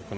కొన్ని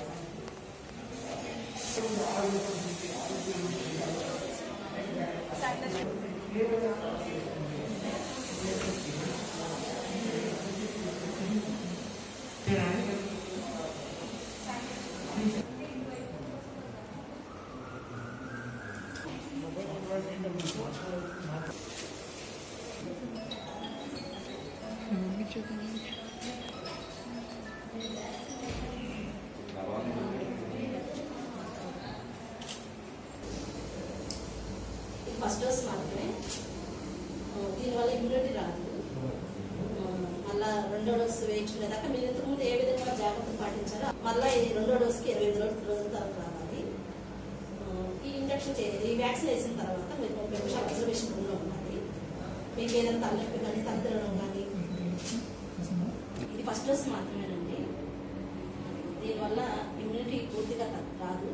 ఇది first dose మాత్రమే ఆ, దీనివల్ల ఇమ్యూనిటీ రాదు ఆ, మళ్ళా రెండో డోస్ వేయించుకునేదాకా మీరు ఇంతకుముందు ఏ విధంగా జాగ్రత్తలు పాటించారో మళ్ళీ ఈ రెండో డోస్కి ఇరవై ఐదు రోజుల రోజుల తర్వాత రావాలి ఆ, ఈ ఇంజక్షన్ చే ఈ వ్యాక్సిన్ వేసిన తర్వాత మీరు ముప్పై నిమిషాలు అబ్జర్వేషన్ రూమ్లో ఉండాలి మీకు ఏదైనా తలనొప్పి కానీ తలతిరగడం కానీ ఇది ఫస్ట్ డోస్ మాత్రమేనండి దీనివల్ల ఇమ్యూనిటీ పూర్తిగా త- రాదు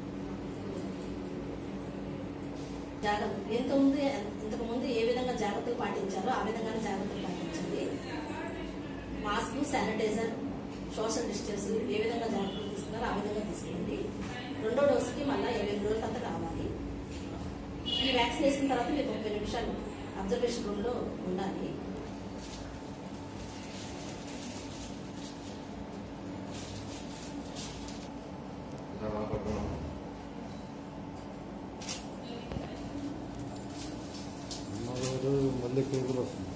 జాగ్రత్త ఇంతకుముందు ఇంతకుముందు ఏ విధంగా జాగ్రత్తలు పాటించారో ఆ విధంగానే జాగ్రత్తలు పాటించండి మాస్క్ శానిటైజర్ సోషల్ డిస్టెన్స్ ఏ విధంగా జాగ్రత్తలు తీసుకున్నారో ఆ విధంగా తీసుకోండి రెండో డోస్కి మళ్ళీ ఇరవై రోజుల తర్వాత రావాలి ఈ వ్యాక్సిన్ వేసిన తర్వాత మీరు ముప్పై నిమిషాలు అబ్జర్వేషన్ రూమ్లో ఉండాలి మళ్ళీ కేకులు వస్తుంది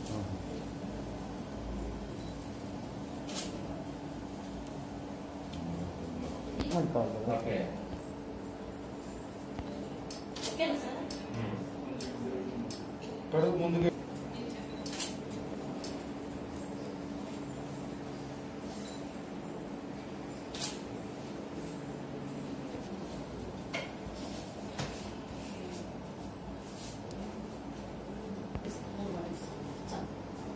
అంటారు కదా ఓకేనా సార్ కడుగు ముందుకు చాలు.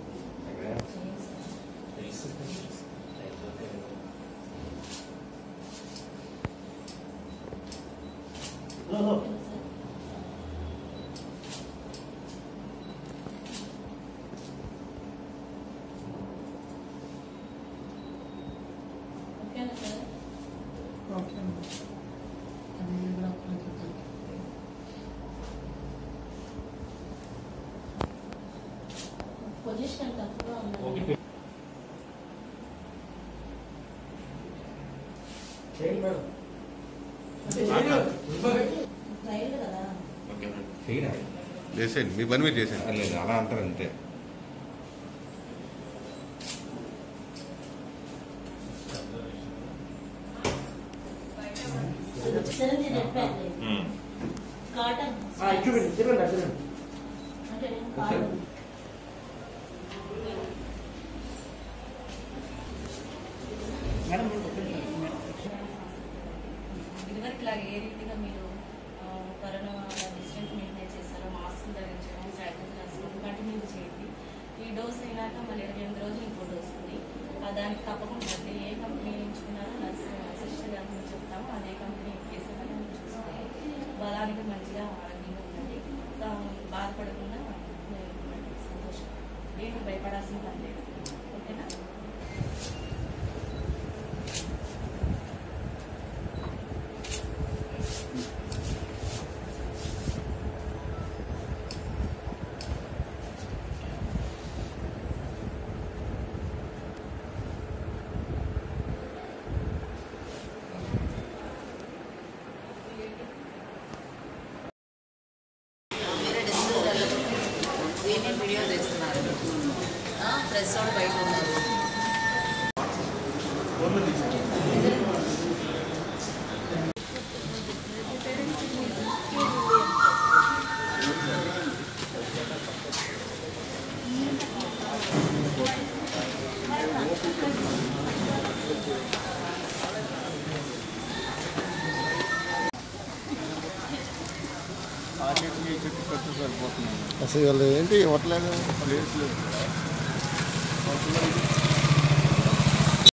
ఓకేనా సార్ పొజిషన్ తక్కువగా ఉంది ట్రైల్ కదా చేసేయండి మీ పని మీరు చేసేయండి లేదు అలా అంటారు అంతే చిరంజీవి చెప్పారు కాటన్ అంటే కాటన్ ఇదివరకు లాగా ఏ రీతిగా మీరు ఆ, కరోనా డిస్టెన్స్ మెయింటైన్ చేస్తారో మాస్క్ ధరించడం శానిటైజర్ రాసుకోవడం కంటిన్యూ చేయండి ఈ డోస్ అయినాక మళ్ళీ ఇరవై ఎనిమిది రోజులు ఇంకో డోస్ ఉంది ఆ దానికి తప్పకుండా అంటే ఏ కంపెనీ ఎంచుకున్నారో నర్స్ సిస్టర్ గారికి మేము చెప్తాము అదే కంపెనీ చేసేదాన్ని మీరు చూసుకోండి బలానికి మంచిగా ఆరోగ్యంగా ఉండండి ఆ, బాధపడకుండా మీరు ఉండండి. సంతోషం దేనికి భయపడాల్సిన పని లేదు ఓకేనా వేరే డిస్ట్రిక్ట్లలో ఏమేమి వీడియో చేస్తున్నారు ప్రెస్ వాళ్ళు బయట ఉన్నారు అసలు వీళ్ళు ఏంటి ఇవ్వట్లేదు ప్లేస్ లేదు